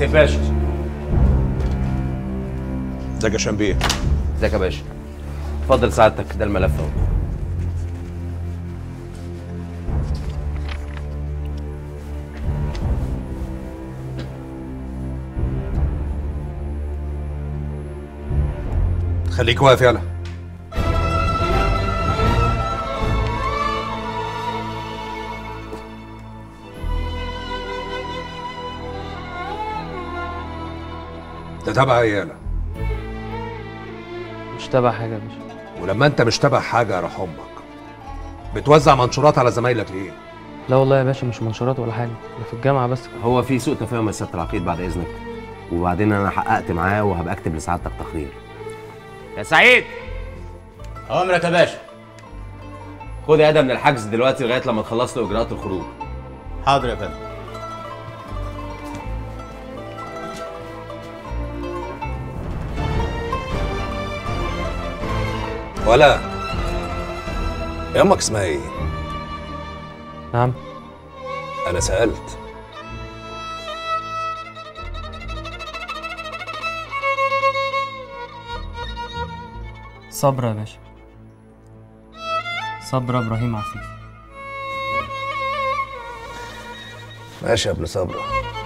سيف باشا ازيك يا شنبيه ازيك يا باشا اتفضل سعادتك ده الملف اهو خليك واقف يلا ده تبع عيالة مش تبع حاجه يا باشا ولما انت مش تبع حاجه يا امك بتوزع منشورات على زمايلك ليه؟ لا والله يا باشا مش منشورات ولا حاجه ده في الجامعه بس هو في سوء تفاهم يا سياده العقيد بعد اذنك وبعدين انا حققت معاه وهبقى اكتب لسعادتك تقرير يا سعيد اوامرك يا باشا خد يا ادم من الحجز دلوقتي لغايه لما تخلص له اجراءات الخروج حاضر يا فندم ولا يا امك اسمها ايه؟ نعم انا سالت صبرا يا باشا صبرا ابراهيم عفيف ماشي يا ابن صبرا